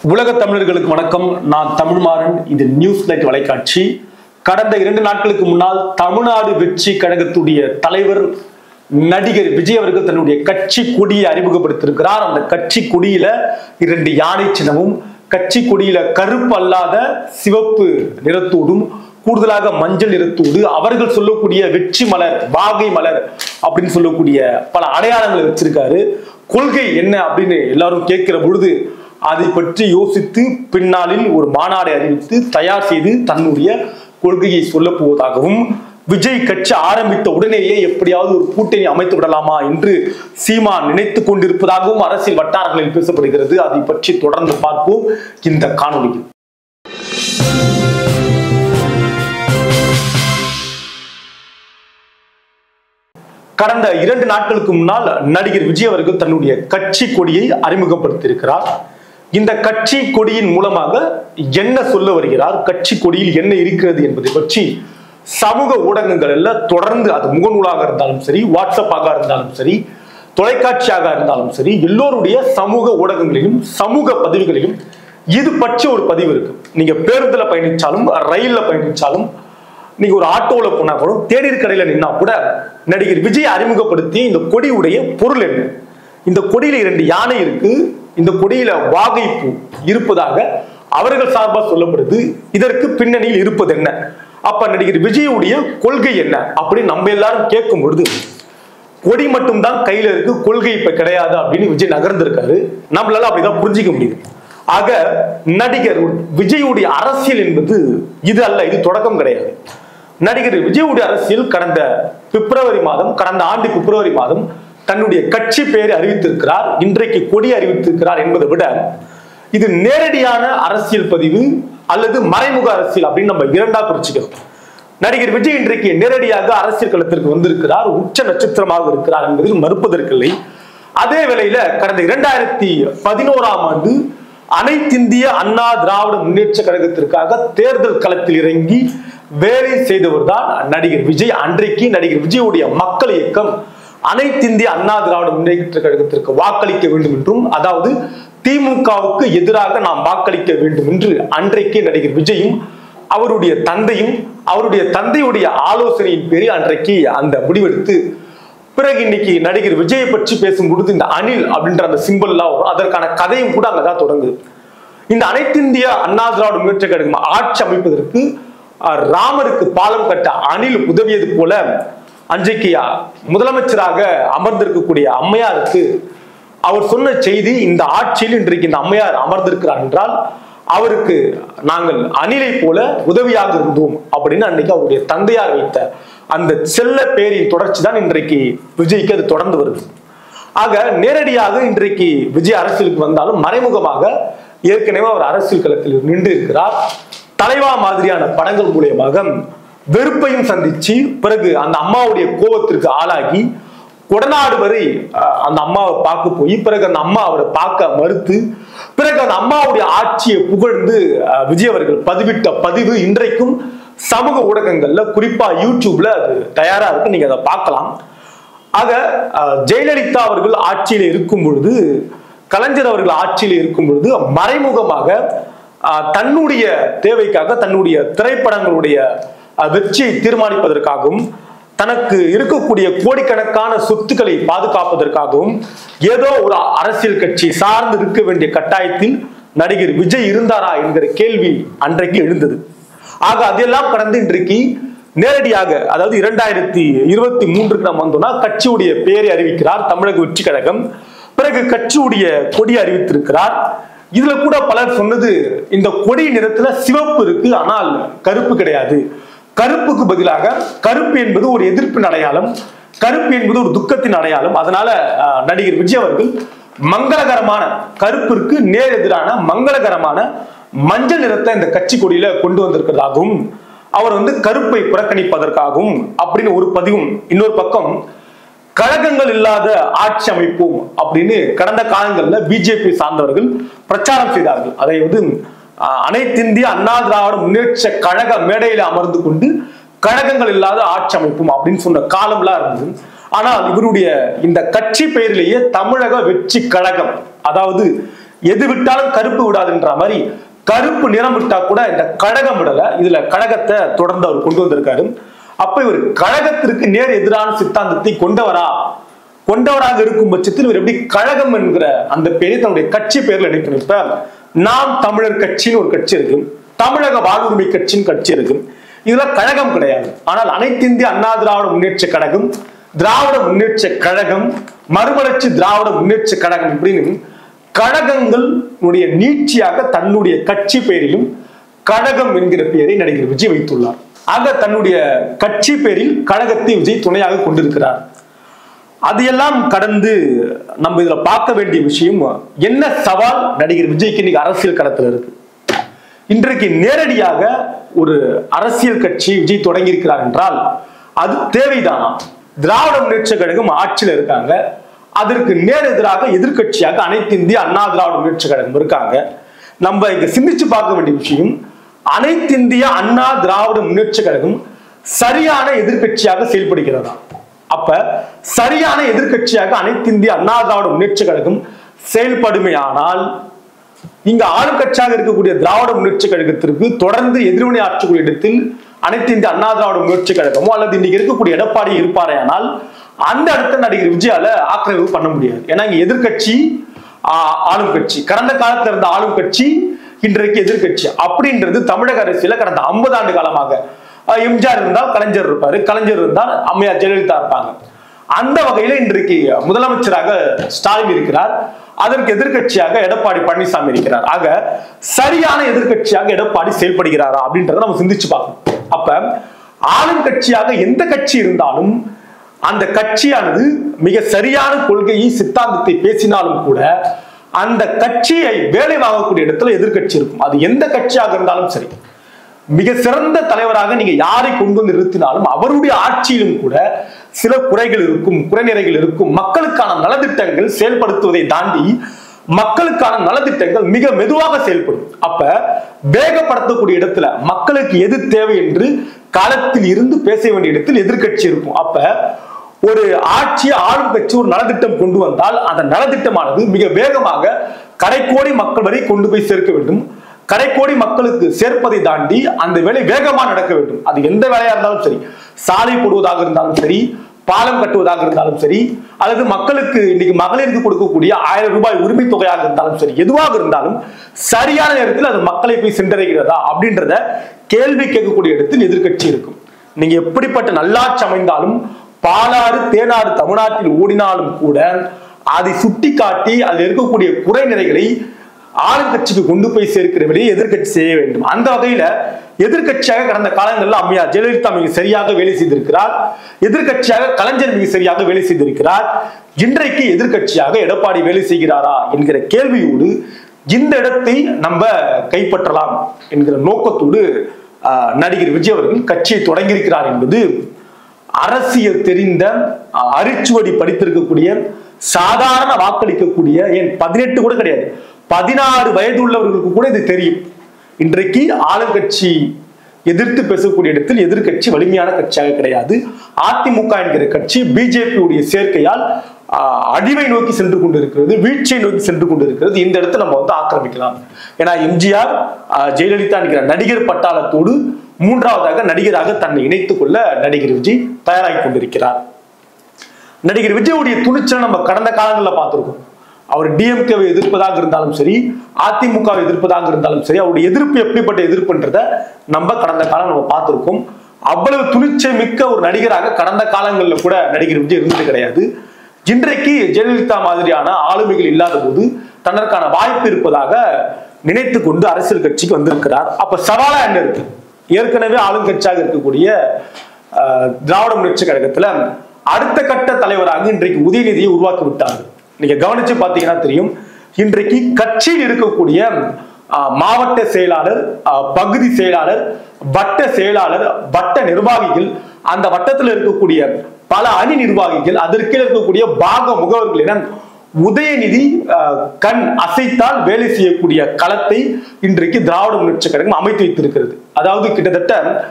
உலக தமிழர்களுக்கு வணக்கம் நான் தமிழ்மாறன் இது நியூஸ் லைட் வலைக்காட்சி கடந்த இரண்டு நாட்களுக்கு முன்னால் தமிழ்நாடு வெற்றி கழகத்துடைய தலைவர் நடிகர் விஜய் அவர்கள் தன்னுடைய கட்சி கொடியை அறிமுகப்படுத்தியிருக்கிறார் அந்த கட்சி கொடியில இரண்டு யானை சின்னமும் கட்சி கொடியில கருப்பு அல்லாத சிவப்பு நிறத்தோடும் கூடுதலாக மஞ்சள் நிறத்தோடு அவர்கள் சொல்லக்கூடிய வெற்றி மலர் வாகை மலர் அப்படின்னு சொல்லக்கூடிய பல அடையாளங்களை வச்சிருக்காரு கொள்கை என்ன அப்படின்னு எல்லாரும் கேட்கிற பொழுது அதை பற்றி யோசித்து பின்னாளில் ஒரு மாநாடு அறிவித்து தயார் செய்து தன்னுடைய கொள்கையை சொல்ல போவதாகவும் விஜய் கட்சி ஆரம்பித்த உடனேயே எப்படியாவது ஒரு கூட்டணி அமைத்து விடலாமா என்று சீமா நினைத்து கொண்டிருப்பதாகவும் அரசியல் வட்டாரங்களில் பேசப்படுகிறது அதை பற்றி தொடர்ந்து பார்ப்போம் இந்த காணொலியில் கடந்த இரண்டு நாட்களுக்கு முன்னால் நடிகர் விஜய் அவர்கள் தன்னுடைய கட்சி கொடியை அறிமுகப்படுத்தியிருக்கிறார் இந்த கட்சி கொடியின் மூலமாக என்ன சொல்ல வருகிறார் கட்சி கொடியில் என்ன இருக்கிறது என்பதை பற்றி சமூக ஊடகங்கள் எல்லாம் தொடர்ந்து அது முகநூலாக இருந்தாலும் சரி வாட்ஸ்அப்பாக இருந்தாலும் சரி தொலைக்காட்சியாக இருந்தாலும் சரி எல்லோருடைய சமூக ஊடகங்களிலும் சமூக பதிவுகளிலும் இது பற்றி ஒரு பதிவு இருக்கு நீங்க பேருந்துல பயணிச்சாலும் ரயில்ல பயணிச்சாலும் நீங்க ஒரு ஆட்டோல போனா கூட தேநீர் கடையில நின்னா கூட நடிகர் விஜய் அறிமுகப்படுத்திய இந்த கொடியுடைய பொருள் என்ன இந்த கொடியில இரண்டு யானை இருக்கு இந்த கொடியில வாகை பூ இருப்பதாக அவர்கள் சார்பாக சொல்லப்படுது இதற்கு பின்னணியில் இருப்பது என்ன அப்ப நடிகர் விஜயுடைய கொள்கை என்ன அப்படின்னு நம்ம எல்லாரும் கேட்கும் பொழுது கொடி மட்டும்தான் கையில இருக்கு கொள்கை இப்ப கிடையாது அப்படின்னு விஜய் நகர்ந்திருக்காரு நம்மளால அப்படிதான் புரிஞ்சிக்க முடியுது ஆக நடிகர் விஜயுடைய அரசியல் என்பது இது அல்ல இது தொடக்கம் கிடையாது நடிகர் விஜயுடைய அரசியல் கடந்த பிப்ரவரி மாதம் கடந்த ஆண்டு பிப்ரவரி மாதம் தன்னுடைய கட்சி பெயரை அறிவித்திருக்கிறார் இன்றைக்கு கொடி அறிவித்திருக்கிறார் என்பதை விட இது நேரடியான அரசியல் பதிவு அல்லது மறைமுக அரசியல் அப்படின்னு நம்ம இரண்டா பிரிச்சுக்கிறோம் நடிகர் விஜய் இன்றைக்கு நேரடியாக அரசியல் களத்திற்கு வந்திருக்கிறார் உச்ச நட்சத்திரமாக இருக்கிறார் என்பதில் மறுப்பதற்கில்லை அதே வேளையில கடந்த இரண்டாயிரத்தி பதினோராம் ஆண்டு அனைத்திந்திய அண்ணா திராவிட முன்னேற்ற கழகத்திற்காக தேர்தல் களத்தில் இறங்கி வேலை செய்தவர் தான் நடிகர் விஜய் அன்றைக்கு நடிகர் விஜயுடைய மக்கள் இயக்கம் அனைத்திந்திய அண்ணா திராவிட முன்னேற்ற கழகத்திற்கு வாக்களிக்க வேண்டும் என்றும் அதாவது திமுகவுக்கு எதிராக நாம் வாக்களிக்க வேண்டும் என்று அன்றைக்கு நடிகர் விஜயும் அவருடைய தந்தையும் அவருடைய தந்தையுடைய ஆலோசனையின் பேரில் அன்றைக்கு அந்த முடிவெடுத்து பிறகு இன்னைக்கு நடிகர் விஜயை பற்றி பேசும் பொழுது இந்த அணில் அப்படின்ற அந்த சிம்பிள்லாம் வரும் அதற்கான கதையும் கூட அங்கதான் தொடங்குது இந்த அனைத்திந்திய அண்ணா திராவிட முன்னேற்ற கழகம் ஆட்சி அமைப்பதற்கு அஹ், ராமருக்கு பாலம் கட்ட அணில் உதவியது போல அன்றைக்கு முதலமைச்சராக அமர்ந்திருக்கக்கூடிய அம்மையாருக்கு அவர் சொன்ன செய்தி இந்த ஆட்சியில் இன்றைக்கு இந்த அம்மையார் அமர்ந்திருக்கிறார் என்றால் அவருக்கு நாங்கள் அணிலை போல உதவியாக இருந்தோம் அப்படின்னு அன்னைக்கு அவருடைய தந்தையார் வைத்த அந்த செல்ல பேரின் தொடர்ச்சி தான் இன்றைக்கு விஜய்க்கு அது தொடர்ந்து வருது ஆக நேரடியாக இன்றைக்கு விஜய் அரசியலுக்கு வந்தாலும் மறைமுகமாக ஏற்கனவே அவர் அரசியல் களத்தில் நின்று இருக்கிறார் தலைவா மாதிரியான படங்கள் மூலியமாக வெறுப்பையும் சந்திச்சு பிறகு அந்த அம்மாவுடைய கோபத்திற்கு ஆளாகி கொடநாடு வரை அஹ், அந்த அம்மாவை பார்க்க போய் பிறகு அந்த அம்மா அவரை பார்க்க மறுத்து பிறகு அந்த அம்மாவுடைய ஆட்சியை புகழ்ந்து அஹ், விஜய் அவர்கள் பதிவிட்ட பதிவு இன்றைக்கும் சமூக ஊடகங்கள்ல குறிப்பா யூடியூப்ல அது தயாரா இருக்கு நீங்க அதை பார்க்கலாம் ஆக அஹ், ஜெயலலிதா அவர்கள் ஆட்சியில் இருக்கும் பொழுது கலைஞர் அவர்கள் ஆட்சியில் இருக்கும் பொழுது மறைமுகமாக அஹ், தன்னுடைய தேவைக்காக தன்னுடைய திரைப்படங்களுடைய அஹ், வெற்றியை தீர்மானிப்பதற்காகவும் தனக்கு இருக்கக்கூடிய கோடிக்கணக்கான சொத்துக்களை பாதுகாப்பதற்காகவும் ஏதோ ஒரு அரசியல் கட்சி சார்ந்து இருக்க வேண்டிய கட்டாயத்தில் நடிகர் விஜய் இருந்தாரா என்கிற கேள்வி அன்றைக்கு எழுந்தது ஆக அதெல்லாம் கடந்து இன்றைக்கு நேரடியாக அதாவது இரண்டாயிரத்தி இருபத்தி மூன்றுக்கு நாம் வந்தோம்னா கட்சியுடைய பெயரை அறிவிக்கிறார் தமிழக வெற்றி கழகம் பிறகு கட்சியுடைய கொடி அறிவித்திருக்கிறார் இதுல கூட பலர் சொன்னது இந்த கொடி நிறத்துல சிவப்பு இருக்கு ஆனால் கருப்பு கிடையாது கருப்புக்கு பதிலாக கருப்பு என்பது ஒரு எதிர்ப்பின் அடையாளம் கருப்பு என்பது ஒரு துக்கத்தின் அடையாளம் அதனால அஹ், நடிகர் விஜய் அவர்கள் மங்களகரமான கருப்பிற்கு நேர் எதிரான மங்களகரமான மஞ்சள் நிறத்தை இந்த கட்சி கொடியில கொண்டு வந்திருக்கிறதாகவும் அவர் வந்து கருப்பை புறக்கணிப்பதற்காகவும் அப்படின்னு ஒரு பதிவும் இன்னொரு பக்கம் கழகங்கள் இல்லாத ஆட்சி அமைப்போம் அப்படின்னு கடந்த காலங்கள்ல பிஜேபி சார்ந்தவர்கள் பிரச்சாரம் செய்தார்கள் அதை வந்து அஹ், அனைத்திந்திய அண்ணா திராவிட முன்னேற்ற கழக மேடையில அமர்ந்து கொண்டு கழகங்கள் இல்லாத ஆட்சி அமைப்போம் அப்படின்னு சொன்ன காலம்லாம் இருந்தது ஆனால் இவருடைய இந்த கட்சி பெயரிலேயே தமிழக வெற்றி கழகம் அதாவது எது விட்டாலும் கருப்பு விடாதுன்ற மாதிரி கருப்பு நிறம் விட்டா கூட இந்த கழகம் விடல இதுல கழகத்தை தொடர்ந்து அவர் கொண்டு வந்திருக்காரு அப்ப இவர் கழகத்திற்கு நேர் எதிரான சித்தாந்தத்தை கொண்டவரா கொண்டவராக இருக்கும் பட்சத்தில் இவர் எப்படி கழகம் என்கிற அந்த பெயரை தன்னுடைய கட்சி பெயர்ல நினைக்கணும் இப்ப நாம் தமிழர் கட்சின்னு ஒரு கட்சி இருக்கு தமிழக வாழ்வுரிமை கட்சின்னு கட்சி இருக்கு இதுல கழகம் கிடையாது ஆனால் அனைத்து இந்திய அண்ணா திராவிட முன்னேற்ற கழகம் திராவிட முன்னேற்ற கழகம் மறுமலர்ச்சி திராவிட முன்னேற்ற கழகம் இப்படின்னு கழகங்களுடைய நீட்சியாக தன்னுடைய கட்சி பெயரிலும் கழகம் என்கிற பெயரை நடிகர் விஜய் வைத்துள்ளார் ஆக தன்னுடைய கட்சி பெயரில் கழகத்தை விஜய் துணையாக கொண்டிருக்கிறார் அதையெல்லாம் கடந்து நம்ம இதுல பார்க்க வேண்டிய விஷயம் என்ன சவால் நடிகர் விஜய்க்கு இன்னைக்கு அரசியல் களத்துல இருக்கு இன்றைக்கு நேரடியாக ஒரு அரசியல் கட்சி விஜய் தொடங்கி இருக்கிறார் என்றால் அது தேவைதானா திராவிட முன்னேற்ற கழகம் ஆட்சியில் இருக்காங்க அதற்கு நேர் எதிராக எதிர்க்கட்சியாக அனைத்து இந்திய அண்ணா திராவிட முன்னேற்ற கழகம் இருக்காங்க நம்ம இங்க சிந்திச்சு பார்க்க வேண்டிய விஷயம் அனைத்து இந்திய அண்ணா திராவிட முன்னேற்ற கழகம் சரியான எதிர்க்கட்சியாக செயல்படுகிறதா அப்ப சரியான எதிர்க்கட்சியாக அனைத்து இந்திய அண்ணா திராவிட முன்னேற்ற கழகம் செயல்படுமையானால் இங்க ஆளுங்கட்சியாக இருக்கக்கூடிய திராவிட முன்னேற்ற கழகத்திற்கு தொடர்ந்து எதிர்வினை ஆற்றக்கூடிய இடத்தில் அனைத்து இந்திய அண்ணா திராவிட முன்னேற்ற கழகமோ அல்லது இன்னைக்கு இருக்கக்கூடிய எடப்பாடி இருப்பாரேயானால் அந்த இடத்துல நடிகர் விஜயால ஆக்கிரமிப்பு பண்ண முடியாது ஏன்னா இங்க எதிர்க்கட்சி ஆ- ஆளும் கட்சி கடந்த காலத்துல இருந்த ஆளும் கட்சி இன்றைக்கு எதிர்க்கட்சி அப்படின்றது தமிழக அரசியல கடந்த 50 ஆண்டு காலமாக அஹ், எம்ஜிஆர் இருந்தால் கலைஞர் இருப்பாரு கலைஞர் இருந்தால் அம்மையார் ஜெயலலிதா இருப்பாங்க அந்த வகையில இன்றைக்கு முதலமைச்சராக ஸ்டாலின் இருக்கிறார் அதற்கு எதிர்க்கட்சியாக எடப்பாடி பழனிசாமி இருக்கிறார் ஆக சரியான எதிர்க்கட்சியாக எடப்பாடி செயல்படுகிறாரா அப்படின்றத நம்ம சிந்திச்சு பார்க்கணும் அப்ப ஆளும் கட்சியாக எந்த கட்சி இருந்தாலும் அந்த கட்சியானது மிக சரியான கொள்கையை சித்தாந்தத்தை பேசினாலும் கூட அந்த கட்சியை வேலை வாங்கக்கூடிய இடத்துல எதிர்க்கட்சி இருக்கும் அது எந்த கட்சியாக இருந்தாலும் சரி மிக சிறந்த தலைவராக நீங்க யாரை கொண்டு வந்து நிறுத்தினாலும் அவருடைய ஆட்சியிலும் கூட சில குறைகள் இருக்கும் குறைநிறைகள் இருக்கும் மக்களுக்கான நலத்திட்டங்கள் செயல்படுத்துவதை தாண்டி மக்களுக்கான நலத்திட்டங்கள் மிக மெதுவாக செயல்படும் அப்ப வேகப்படுத்தக்கூடிய இடத்துல மக்களுக்கு எது தேவை என்று காலத்தில் இருந்து பேச வேண்டிய இடத்தில் எதிர்க்கட்சி இருக்கும் அப்ப ஒரு ஆட்சி ஆளும் கட்சி ஒரு நலத்திட்டம் கொண்டு வந்தால் அந்த நலத்திட்டமானது மிக வேகமாக கடைக்கோடி மக்கள் வரை கொண்டு போய் சேர்க்க வேண்டும் கடைக்கோடி மக்களுக்கு சேர்ப்பதை தாண்டி அந்த வேலை வேகமா நடக்க வேண்டும் அது எந்த வேலையா இருந்தாலும் சரி சாலை போடுவதாக இருந்தாலும் சரி பாலம் கட்டுவதாக இருந்தாலும் சரி அல்லது மக்களுக்கு இன்னைக்கு மகளிருக்கு கொடுக்கக்கூடிய ஆயிரம் ரூபாய் உரிமை தொகையாக இருந்தாலும் சரி எதுவாக இருந்தாலும் சரியான நேரத்தில் அது மக்களை போய் சென்றடைகிறதா அப்படின்றத கேள்வி கேட்கக்கூடிய இடத்தில் எதிர்க்கட்சி இருக்கும் நீங்க எப்படிப்பட்ட நல்லாட்சி அமைந்தாலும் பாலாறு தேனாறு தமிழ்நாட்டில் ஓடினாலும் கூட அதை சுட்டி காட்டி அதில் இருக்கக்கூடிய குறைநிறைகளை ஆளுங்கட்சிக்கு கொண்டு போய் சேர்க்கிற வேலையை எதிர்க்கட்சி செய்ய வேண்டும் அந்த வகையில எதிர்க்கட்சியாக கடந்த காலங்களில் அம்மையார் ஜெயலலிதா மிக சரியாக வேலை செய்திருக்கிறார் எதிர்க்கட்சியாக கலைஞர் மிக சரியாக வேலை செய்திருக்கிறார் இன்றைக்கு எதிர்க்கட்சியாக எடப்பாடி வேலை செய்கிறாரா என்கிற கேள்வியோடு இந்த இடத்தை நம்ம கைப்பற்றலாம் என்கிற நோக்கத்தோடு ஆஹ், நடிகர் விஜய் அவர்கள் கட்சியை தொடங்கியிருக்கிறார் என்பது அரசியல் தெரிந்த அஹ், அரிச்சுவடி படித்திருக்கக்கூடிய சாதாரண வாக்களிக்கக்கூடிய ஏன் பதினெட்டு கூட கிடையாது பதினாறு வயது உள்ளவர்களுக்கு கூட இது தெரியும் இன்றைக்கு ஆளுங்கட்சி எதிர்த்து பேசக்கூடிய இடத்தில் எதிர்க்கட்சி வலிமையான கட்சியாக கிடையாது அதிமுக என்கிற கட்சி பிஜேபி உடைய சேர்க்கையால் ஆஹ், அழிவை நோக்கி சென்று கொண்டிருக்கிறது வீழ்ச்சியை நோக்கி சென்று கொண்டிருக்கிறது இந்த இடத்துல நம்ம வந்து ஆக்கிரமிக்கலாம் ஏன்னா எம்ஜிஆர் ஆஹ், ஜெயலலிதா என்கிற நடிகர் பட்டாளத்தோடு மூன்றாவதாக நடிகராக தன்னை இணைத்துக் கொள்ள நடிகர் விஜய் தயாராகி கொண்டிருக்கிறார் நடிகர் விஜயுடைய துணிச்சலை நம்ம கடந்த காலங்களில் பார்த்திருக்கோம் அவர் டிஎம்கேவை எதிர்ப்பதாக இருந்தாலும் சரி அதிமுகவை எதிர்ப்பதாக இருந்தாலும் சரி அவருடைய எதிர்ப்பு எப்படிப்பட்ட எதிர்ப்புன்றத நம்ம கடந்த காலம் நம்ம பார்த்திருக்கோம் அவ்வளவு துணிச்சல் மிக்க ஒரு நடிகராக கடந்த காலங்களில் கூட நடிகர் விஜய் இருந்தது கிடையாது இன்றைக்கு ஜெயலலிதா மாதிரியான ஆளுமைகள் இல்லாத போது தனக்கான வாய்ப்பு இருப்பதாக நினைத்து கொண்டு அரசியல் கட்சிக்கு வந்திருக்கிறார் அப்ப சவாலா என்ன இருக்கு ஏற்கனவே ஆளுங்கட்சியாக இருக்கக்கூடிய ஆஹ், திராவிட முன்னேற்ற கழகத்துல அடுத்த கட்ட தலைவராக இன்றைக்கு உதயநிதியை உருவாக்கி விட்டார்கள் நீங்க கவனிச்சு பார்த்தீங்கன்னா தெரியும் இன்றைக்கு கட்சியில் இருக்கக்கூடிய ஆஹ், மாவட்ட செயலாளர் ஆஹ், பகுதி செயலாளர் வட்ட செயலாளர் வட்ட நிர்வாகிகள் அந்த வட்டத்தில் இருக்கக்கூடிய பல அணி நிர்வாகிகள் அதற்கு இருக்கக்கூடிய பாக முகவர்கள் என உதயநிதி ஆஹ், கண் அசைத்தால் வேலை செய்யக்கூடிய களத்தை இன்றைக்கு திராவிட முன்னேற்ற கழகம் அமைத்து வைத்திருக்கிறது அதாவது கிட்டத்தட்ட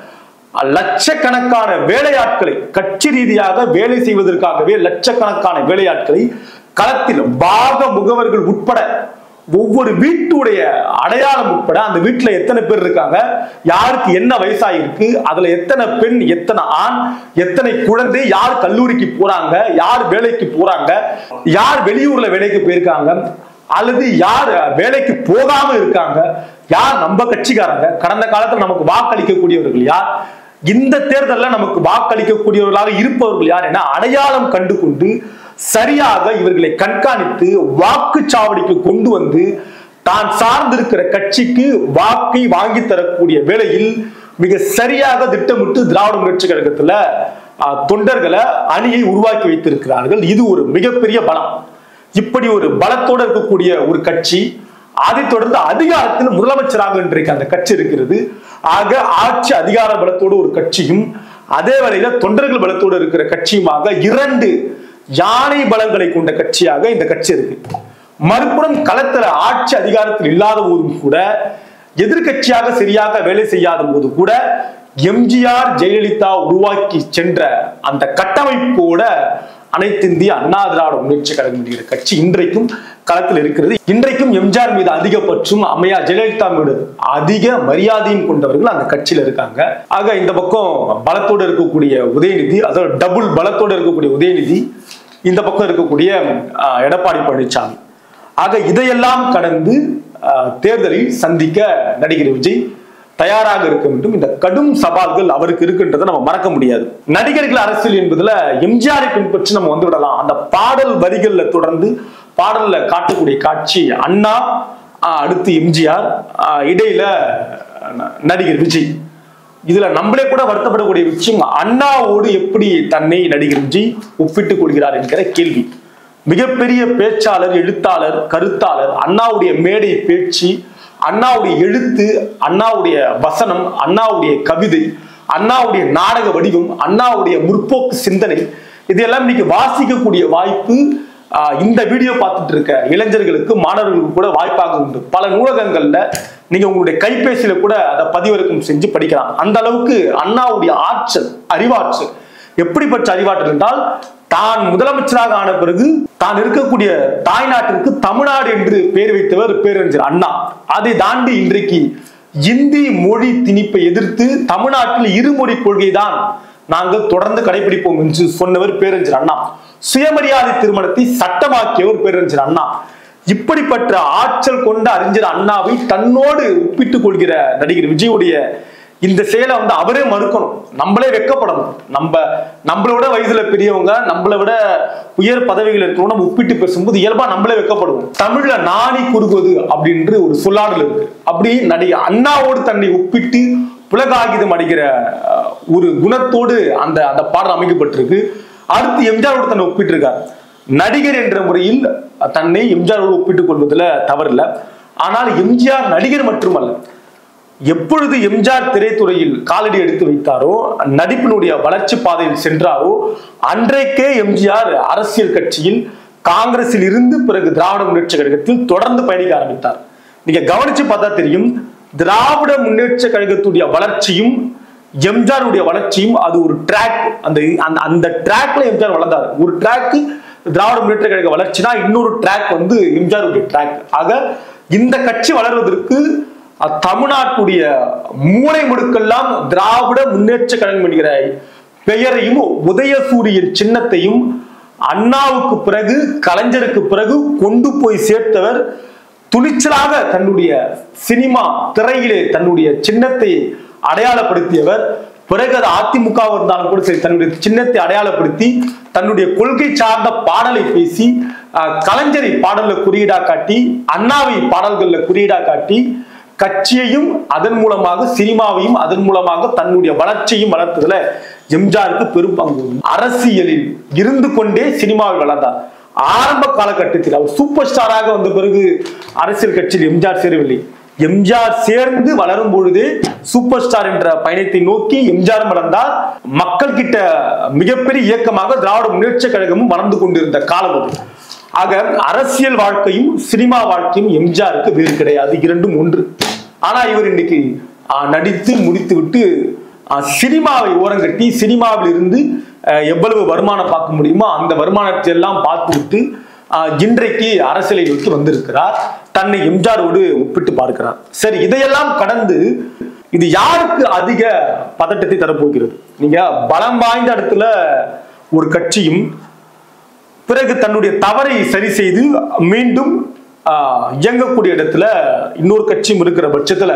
லட்சக்கணக்கான வேலையாட்களை கட்சி ரீதியாக வேலை செய்வதற்காகவே லட்சக்கணக்கான வேலையாட்களை களத்தில் பாக முகவர்கள் உட்பட ஒவ்வொரு வீட்டுடைய அடையாளம் உட்பட அந்த வீட்டுல எத்தனை பேர் இருக்காங்க யாருக்கு என்ன வயசாயிருக்கு அதுல எத்தனை பெண் எத்தனை ஆண் எத்தனை குழந்தை யார் கல்லூரிக்கு போறாங்க யார் வேலைக்கு போறாங்க யார் வெளியூர்ல வேலைக்கு போயிருக்காங்க அல்லது யார் வேலைக்கு போகாம இருக்காங்க யார் நம்ம கட்சிக்காரங்க கடந்த காலத்துல நமக்கு வாக்களிக்கக்கூடியவர்கள் யார் இந்த தேர்தலில் நமக்கு வாக்களிக்கக்கூடியவர்களாக இருப்பவர்கள் யார் என அடையாளம் கண்டு கொண்டு சரியாக இவர்களை கண்காணித்து வாக்குச்சாவடிக்கு கொண்டு வந்து தான் சார்ந்திருக்கிற கட்சிக்கு வாக்கை வாங்கி தரக்கூடிய வேளையில் மிக சரியாக திட்டமிட்டு திராவிட முன்னேற்ற கழகத்துல ஆஹ், தொண்டர்களை அணியை உருவாக்கி வைத்திருக்கிறார்கள் இது ஒரு மிகப்பெரிய பலம் இப்படி ஒரு பலத்தோடு இருக்கக்கூடிய ஒரு கட்சி அதைத் தொடர்ந்து அதிகாரத்தில் முதலமைச்சராக இன்றைக்கு அந்த கட்சி இருக்கிறது ஆக ஆட்சி அதிகார பலத்தோடு ஒரு கட்சியும் அதே வேளையில தொண்டர்கள் பலத்தோடு இருக்கிற கட்சியுமாக இரண்டு யானை பலங்களை கொண்ட கட்சியாக இந்த கட்சி இருக்கு மறுபுறம் களத்துல ஆட்சி அதிகாரத்தில் இல்லாத போதும் கூட எதிர்க்கட்சியாக சரியாக வேலை செய்யாத போது கூட எம்ஜிஆர் ஜெயலலிதா உருவாக்கி சென்ற அந்த கட்டமைப்போட அனைத்து இந்திய அண்ணா திராவிட முன்னேற்ற கழகம் என்கிற கட்சி இன்றைக்கும் களத்தில் இருக்கிறது இன்றைக்கும் எம்ஜிஆர் மீது அதிக பற்றும் அம்மையா ஜெயலலிதா மீது அதிக மரியாதையும் கொண்டவர்கள் அந்த கட்சியில இருக்காங்க ஆக இந்த பக்கம் பலத்தோடு இருக்கக்கூடிய உதயநிதி அதாவது டபுள் பலத்தோடு இருக்கக்கூடிய உதயநிதி இந்த பக்கம் இருக்கக்கூடிய ஆஹ், எடப்பாடி பழனிசாமி ஆக இதையெல்லாம் கடந்து ஆஹ், தேர்தலில் சந்திக்க நடிகர் விஜய் தயாராக இருக்க வேண்டும் இந்த கடும் சவால்கள் அவருக்கு இருக்குன்றதை நம்ம மறக்க முடியாது நடிகர்கள் அரசியல் என்பதுல எம்ஜிஆரை பின்பற்றி நம்ம வந்து விடலாம் அந்த பாடல் வரிகள்ல தொடர்ந்து பாடல்ல காட்டக்கூடிய காட்சி அண்ணா ஆஹ், அடுத்து எம்ஜிஆர் ஆஹ், இடையில ந- நடிகர் விஜய் இதுல நம்மளே கூட வருத்தப்படக்கூடிய விஷயம் அண்ணாவோடு எப்படி தன்னை நடிகர் விஜய் ஒப்பிட்டுக் கொள்கிறார் என்கிற கேள்வி மிகப்பெரிய பேச்சாளர் எழுத்தாளர் கருத்தாளர் அண்ணாவுடைய மேடை பேச்சு அண்ணாவுடைய எழுத்து அண்ணாவுடைய வசனம் அண்ணாவுடைய கவிதை அண்ணாவுடைய நாடக வடிவம் அண்ணாவுடைய முற்போக்கு சிந்தனை இதெல்லாம் இன்னைக்கு வாசிக்கக்கூடிய வாய்ப்பு ஆஹ், இந்த வீடியோ பார்த்துட்டு இருக்க இளைஞர்களுக்கு மாணவர்களுக்கு கூட வாய்ப்பாக உண்டு பல நூலகங்கள்ல நீங்க உங்களுடைய கைபேசியில கூட அதை பதிவிறக்கம் செஞ்சு படிக்கலாம் அந்த அளவுக்கு அண்ணாவுடைய ஆற்றல் அறிவாற்றல் எப்படிப்பட்ட அறிவாற்றல் என்றால் தான் முதலமைச்சராக ஆன பிறகு தான் இருக்கக்கூடிய தாய்நாட்டிற்கு தமிழ்நாடு என்று பெயர் வைத்தவர் பேரறிஞர் அண்ணா அதை தாண்டி இன்றைக்கு இந்தி மொழி திணிப்பை எதிர்த்து தமிழ்நாட்டில் இருமொழி கொள்கை தான் நாங்கள் தொடர்ந்து கடைபிடிப்போம் என்று சொன்னவர் பேரறிஞர் அண்ணா சுயமரியாதை திருமணத்தை சட்டமாக்கியவர் பேரறிஞர் அண்ணா இப்படிப்பட்ட ஆற்றல் கொண்ட அறிஞர் அண்ணாவை தன்னோடு ஒப்பிட்டுக் கொள்கிற நடிகர் விஜயுடைய இந்த செயலை வந்து அவரே மறுக்கணும் நம்மளே வெக்கப்படணும் நம்ம நம்மளோட வயசுல பெரியவங்க நம்மளை விட உயர் பதவிகள் இருக்கிறவங்க நம்ம ஒப்பிட்டு பேசும்போது இயல்பா நம்மளே வெக்கப்படுவோம் தமிழ்ல நாணி குறுகுவது அப்படின்ற ஒரு சொல்லாடல் இருக்கு அப்படி நடிகர் அண்ணாவோடு தன்னை ஒப்பிட்டு புலகாகிதம் அடிக்கிற அஹ், ஒரு குணத்தோடு அந்த அந்த பாடல் அமைக்கப்பட்டிருக்கு அடுத்து எம்ஜிஆரோடு தன்னை ஒப்பிட்டிருக்கார் நடிகர் என்ற முறையில் தன்னை எம்ஜிஆரோடு ஒப்பிட்டுக் கொள்வதில் தவறில்லை ஆனால் எம்ஜிஆர் நடிகர் மட்டுமல்ல எப்பொழுது எம்ஜிஆர் திரைத்துறையில் காலடி எடுத்து வைத்தாரோ நடிப்பினுடைய வளர்ச்சி பாதையில் சென்றாரோ அன்றைக்கே எம்ஜிஆர் அரசியல் கட்சியில் காங்கிரஸில் இருந்து பிறகு திராவிட முன்னேற்ற கழகத்தில் தொடர்ந்து பயணிக்க ஆரம்பித்தார் நீங்க கவனிச்சு பார்த்தா தெரியும் திராவிட முன்னேற்ற கழகத்துடைய வளர்ச்சியும் எம்ஜிஆருடைய வளர்ச்சியும் அது ஒரு ட்ராக் அந்த அந்த அந்த ட்ராக்ல எம்ஜிஆர் வளர்ந்தார் ஒரு ட்ராக் திராவிட முன்னேற்ற கழக வளர்ச்சினா இன்னொரு ட்ராக் வந்து எம்ஜிஆருடைய ட்ராக் ஆக இந்த கட்சி வளர்வதற்கு அஹ், தமிழ்நாட்டுடைய மூளை முடுக்கெல்லாம் திராவிட முன்னேற்ற கழகம் என்கிற பெயரையும் உதயசூரியன் சின்னத்தையும் அண்ணாவுக்கு பிறகு கலைஞருக்கு பிறகு கொண்டு போய் சேர்த்தவர் துணிச்சலாக தன்னுடைய சினிமா திரையிலே தன்னுடைய சின்னத்தை அடையாளப்படுத்தியவர் பிறகு அது அதிமுக இருந்தாலும் கூட சரி தன்னுடைய சின்னத்தை அடையாளப்படுத்தி தன்னுடைய கொள்கை சார்ந்த பாடலை பேசி அஹ், கலைஞரை பாடல்ல குறியீடா காட்டி அண்ணாவை பாடல்கள்ல குறியீடா காட்டி கட்சியையும் அதன் மூலமாக சினிமாவையும் அதன் மூலமாக தன்னுடைய வளர்ச்சியையும் வளர்த்ததுல எம்ஜிஆருக்கு பெரும் பங்கு உண்டு. அரசியலில் இருந்து கொண்டே சினிமாவில் வளர்ந்தார் ஆரம்ப காலகட்டத்தில் அவர் சூப்பர் ஸ்டாராக வந்த பிறகு அரசியல் கட்சியில் எம்ஜிஆர் சேரவில்லை எம்ஜிஆர் சேர்ந்து வளரும் பொழுதே சூப்பர் ஸ்டார் என்ற பயணத்தை நோக்கி எம்ஜிஆர் வளர்ந்தார் மக்கள் கிட்ட மிகப்பெரிய இயக்கமாக திராவிட முன்னேற்ற கழகமும் வளர்ந்து கொண்டிருந்த காலம் அது ஆக அரசியல் வாழ்க்கையும் சினிமா வாழ்க்கையும் எம்ஜிஆருக்கு வேறு கிடையாது இரண்டும் ஒன்று ஆனா இவர் இன்னைக்கு ஆஹ், நடித்து முடித்து விட்டு ஆஹ், சினிமாவை ஓரங்கட்டி சினிமாவில் இருந்து ஆஹ், எவ்வளவு வருமானம் பார்க்க முடியுமோ அந்த வருமானத்தை எல்லாம் பார்த்து விட்டு ஆஹ், இன்றைக்கு அரசியலை நோக்கி வந்திருக்கிறார் தன்னை எம்ஜிஆரோடு ஒப்பிட்டு பார்க்கிறார் சரி இதையெல்லாம் கடந்து இது யாருக்கு அதிக பதட்டத்தை தரப்போகிறது நீங்க பலம் வாய்ந்த இடத்துல ஒரு கட்சியும் பிறகு தன்னுடைய தவறை சரி செய்து மீண்டும் ஆஹ், இயங்கக்கூடிய இடத்துல இன்னொரு கட்சியும் இருக்கிற பட்சத்துல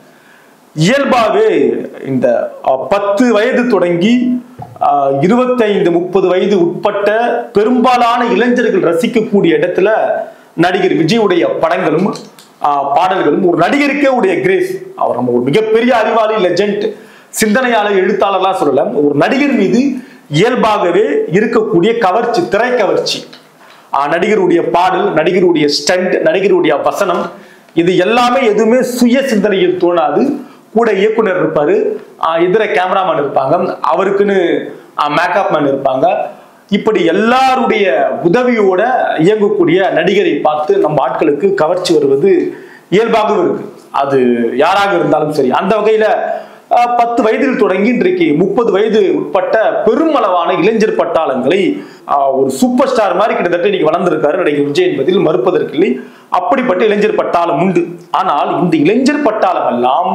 இயல்பாவே இந்த அஹ், பத்து வயது தொடங்கி அஹ், இருபத்தைந்து முப்பது வயது உட்பட்ட பெரும்பாலான இளைஞர்கள் ரசிக்கக்கூடிய இடத்துல நடிகர் விஜயுடைய படங்களும் அஹ், பாடல்களும் ஒரு நடிகருக்கே உடைய கிரேஸ் அவர் நம்ம ஒரு மிகப்பெரிய அறிவாளி லெஜண்ட் சிந்தனையாளர் எழுத்தாளர்லாம் சொல்லல ஒரு நடிகர் மீது இயல்பாகவே இருக்கக்கூடிய கவர்ச்சி திரை கவர்ச்சி ஆஹ் நடிகருடைய பாடல் நடிகருடைய ஸ்டண்ட் நடிகருடைய வசனம் இது எல்லாமே எதுவுமே சுய சிந்தனையில் தோணாது கூட இயக்குனர் இருப்பாரு ஆஹ் இதர கேமராமேன் இருப்பாங்க அவருக்குன்னு மேக்கப் மேன் இருப்பாங்க இப்படி எல்லாருடைய உதவியோட இயங்கக்கூடிய நடிகரை பார்த்து நம்ம ஆட்களுக்கு கவர்ச்சி வருவது இயல்பாகவும் இருக்கு அது யாராக இருந்தாலும் சரி அந்த வகையில ஆஹ், பத்து வயதில் தொடங்கி இன்றைக்கு முப்பது வயது உட்பட்ட பெருமளவான இளைஞர் பட்டாளங்களை ஆஹ், ஒரு சூப்பர் ஸ்டார் மாதிரி கிட்டத்தட்ட இன்னைக்கு வளர்ந்திருக்காரு நடிகர் விஜய் என்பதில் மறுப்பதற்கில்லை அப்படிப்பட்ட இளைஞர் பட்டாளம் உண்டு ஆனால் இந்த இளைஞர் பட்டாளம் எல்லாம்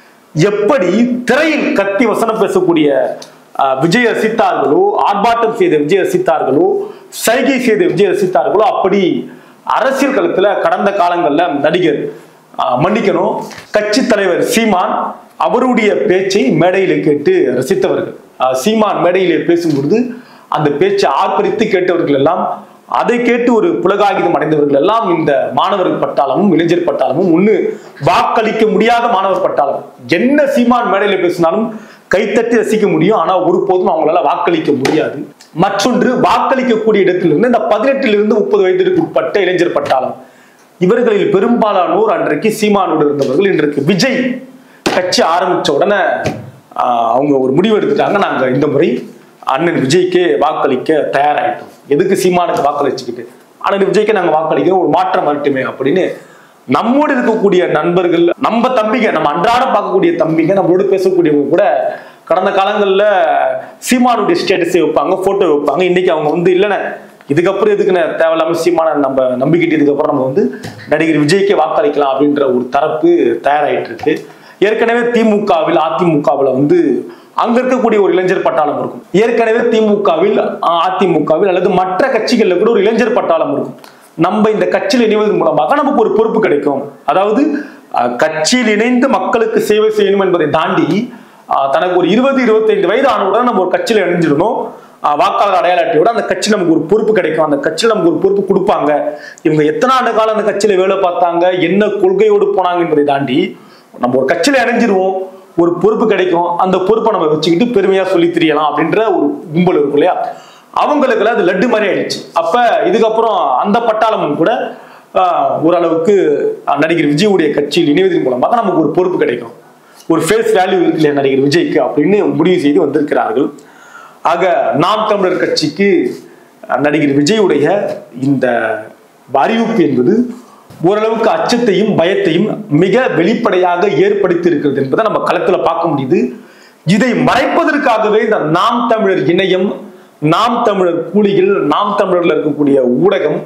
எப்படி திரையில் கத்தி வசனம் பேசக்கூடிய ஆஹ், விஜய் ரசித்தார்களோ ஆர்ப்பாட்டம் செய்த விஜய் ரசித்தார்களோ சைகை செய்த விஜய் ரசித்தார்களோ அப்படி அரசியல் களத்துல கடந்த காலங்கள்ல நடிகர் ஆஹ், மன்னிக்கணும் கட்சி தலைவர் சீமான் அவருடைய பேச்சை மேடையில கேட்டு ரசித்தவர்கள் ஆஹ், சீமான் மேடையிலே பேசும்பொழுது அந்த பேச்சை ஆர்ப்பரித்து கேட்டவர்கள் எல்லாம் அதை கேட்டு ஒரு புலகாகிதம் அடைந்தவர்கள் எல்லாம் இந்த மாணவர் பட்டாளமும் இளைஞர் பட்டாளமும் ஒண்ணு வாக்களிக்க முடியாத மாணவர் பட்டாளம் என்ன சீமான் மேடையில பேசினாலும் கைத்தட்டி ரசிக்க முடியும் ஆனா ஒருபோதும் அவங்களால வாக்களிக்க முடியாது மற்றொன்று வாக்களிக்கக்கூடிய இடத்திலிருந்து இந்த பதினெட்டிலிருந்து முப்பது வயதிற்கு உட்பட்ட இளைஞர் பட்டாளம் இவர்களில் பெரும்பாலானோர் அன்றைக்கு சீமானோடு இருந்தவர்கள் இன்றைக்கு விஜய் கட்சி ஆரம்பிச்ச உடனே ஆஹ், அவங்க ஒரு முடிவு எடுத்துட்டாங்க நாங்க இந்த முறை அண்ணன் விஜய்க்கே வாக்களிக்க தயாராயிட்டோம் எதுக்கு சீமானுக்கு வாக்களிச்சுக்கிட்டு அண்ணன் விஜய்க்கு நாங்க வாக்களிக்கிறோம் ஒரு மாற்றம் வரட்டுமே அப்படின்னு நம்மோடு இருக்கக்கூடிய நண்பர்கள் நம்ம தம்பிங்க நம்ம அன்றாடம் பார்க்கக்கூடிய தம்பிங்க நம்மளோட பேசக்கூடியவங்க கூட கடந்த காலங்கள்ல சீமானுடைய ஸ்டேட்டஸை வைப்பாங்க போட்டோ வைப்பாங்க இன்னைக்கு அவங்க வந்து இல்லைண்ணே இதுக்கப்புறம் எதுக்குன்னு தேவையில்லாம சீமான நம்ம நம்பிக்கிட்டு இதுக்கப்புறம் நம்ம வந்து நடிகர் விஜய்க்கே வாக்களிக்கலாம் அப்படின்ற ஒரு தரப்பு தயாராயிட்டு இருக்கு ஏற்கனவே திமுகவில் அதிமுகவில் வந்து அங்க இருக்கக்கூடிய ஒரு இளைஞர் பட்டாளம் இருக்கும் ஏற்கனவே திமுகவில் அதிமுகவில் அல்லது மற்ற கட்சிகள்ல கூட ஒரு இளைஞர் பட்டாளம் இருக்கும் நம்ம இந்த கட்சியில் இணைவதன் மூலமாக நமக்கு ஒரு பொறுப்பு கிடைக்கும் அதாவது அஹ், கட்சியில் இணைந்து மக்களுக்கு சேவை செய்யணும் என்பதை தாண்டி அஹ், தனக்கு ஒரு இருபது இருபத்தைந்து வயது ஆனவுடன் நம்ம ஒரு கட்சியில இணைஞ்சிடணும் அஹ், வாக்காளர் அடையாள அட்டையோட அந்த கட்சியில் நமக்கு ஒரு பொறுப்பு கிடைக்கும் அந்த கட்சியில் நமக்கு ஒரு பொறுப்பு கொடுப்பாங்க இவங்க எத்தனை ஆண்டு காலம் அந்த கட்சியில வேலை பார்த்தாங்க என்ன கொள்கையோடு போனாங்க என்பதை தாண்டி நம்ம ஒரு கட்சியில இணைஞ்சிருவோம் ஒரு பொறுப்பு கிடைக்கும் அந்த பொறுப்பை நம்ம வச்சுக்கிட்டு பெருமையா சொல்லி தெரியலாம் அப்படின்ற ஒரு கும்பல் இருக்கும் இல்லையா அவங்களுக்கு அது லட்டு மாதிரி ஆயிடுச்சு அப்ப இதுக்கப்புறம் அந்த பட்டாளமும் கூட ஆஹ், ஓரளவுக்கு ஆஹ், நடிகர் விஜயுடைய கட்சியில் இணைவதன் மூலமாக நமக்கு ஒரு பொறுப்பு கிடைக்கும் ஒரு ஃபேஸ் வேல்யூ இருக்கு இல்லையா நடிகர் விஜய்க்கு அப்படின்னு முடிவு செய்து வந்திருக்கிறார்கள் ஆக நாம் தமிழர் கட்சிக்கு அஹ், நடிகர் விஜயுடைய இந்த அறிவிப்பு என்பது ஓரளவுக்கு அச்சத்தையும் பயத்தையும் மிக வெளிப்படையாக ஏற்படுத்தி இருக்கிறது என்பதை நம்ம களத்துல பார்க்க முடியுது இதை மறைப்பதற்காகவே இந்த நாம் தமிழர் இணையம் நாம் தமிழர் கூலிகள் நாம் தமிழர்ல இருக்கக்கூடிய ஊடகம்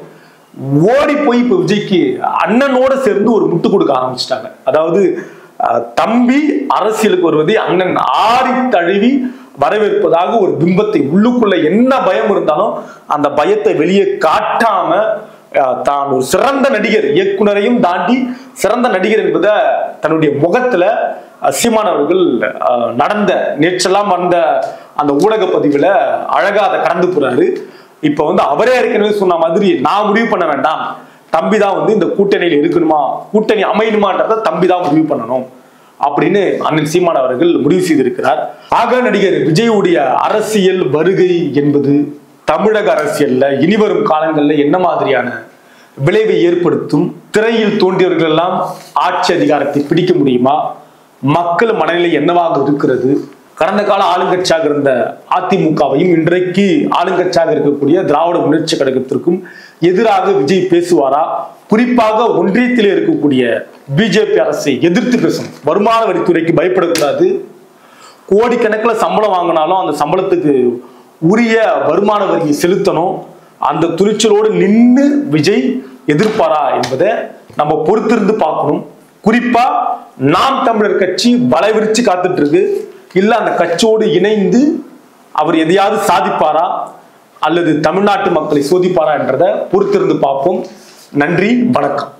ஓடி போய் இப்ப விஜய்க்கு அண்ணனோட சேர்ந்து ஒரு முட்டு கொடுக்க ஆரம்பிச்சிட்டாங்க அதாவது அஹ், தம்பி அரசியலுக்கு வருவதை அண்ணன் ஆடி தழுவி வரவேற்பதாக ஒரு பிம்பத்தை உள்ளுக்குள்ள என்ன பயம் இருந்தாலும் அந்த பயத்தை வெளியே காட்டாம அஹ், தான் ஒரு சிறந்த நடிகர் இயக்குனரையும் தாண்டி சிறந்த நடிகர் என்பதை தன்னுடைய முகத்துல அஹ், சீமான் அவர்கள் அஹ், நடந்த நேற்றெல்லாம் வந்த அந்த ஊடக பதிவுல அழகா அதை கடந்து போறாரு இப்ப வந்து அவரே ஏற்கனவே சொன்ன மாதிரி நான் முடிவு பண்ண வேண்டாம் தம்பி தான் வந்து இந்த கூட்டணியில் இருக்கணுமா கூட்டணி அமையணுமான்றத தம்பி தான் முடிவு பண்ணணும் அப்படின்னு அண்ணன் சீமான் அவர்கள் முடிவு செய்திருக்கிறார் ஆக நடிகர் விஜயுடைய அரசியல் வருகை என்பது தமிழக அரசியல்ல இனிவரும் காலங்கள்ல என்ன மாதிரியான விளைவை ஏற்படுத்தும் திரையில் தோன்றியவர்கள் எல்லாம் ஆட்சி அதிகாரத்தை பிடிக்க முடியுமா மக்கள் மனநிலை என்னவாக இருக்கிறது கடந்த கால ஆளுங்கட்சியாக இருந்த அதிமுகவையும் இன்றைக்கு ஆளுங்கட்சியாக இருக்கக்கூடிய திராவிட முன்னேற்ற கழகத்திற்கும் எதிராக விஜய் பேசுவாரா குறிப்பாக ஒன்றியத்திலே இருக்கக்கூடிய பிஜேபி அரசை எதிர்த்து பேசணும் வருமான வரித்துறைக்கு பயப்படக்கூடாது கோடிக்கணக்கில் சம்பளம் வாங்கினாலும் அந்த சம்பளத்துக்கு உரிய வருமான வரியை செலுத்தணும் அந்த துணிச்சலோடு நின்று விஜய் எதிர்ப்பாரா என்பதை நம்ம பொறுத்திருந்து பார்க்கணும் குறிப்பா நாம் தமிழர் கட்சி வலைவிரிச்சு காத்துட்டு இருக்கு இல்ல அந்த கட்சியோடு இணைந்து அவர் எதையாவது சாதிப்பாரா அல்லது தமிழ்நாட்டு மக்களை சோதிப்பாரா என்றதை பொறுத்திருந்து பார்ப்போம் நன்றி வணக்கம்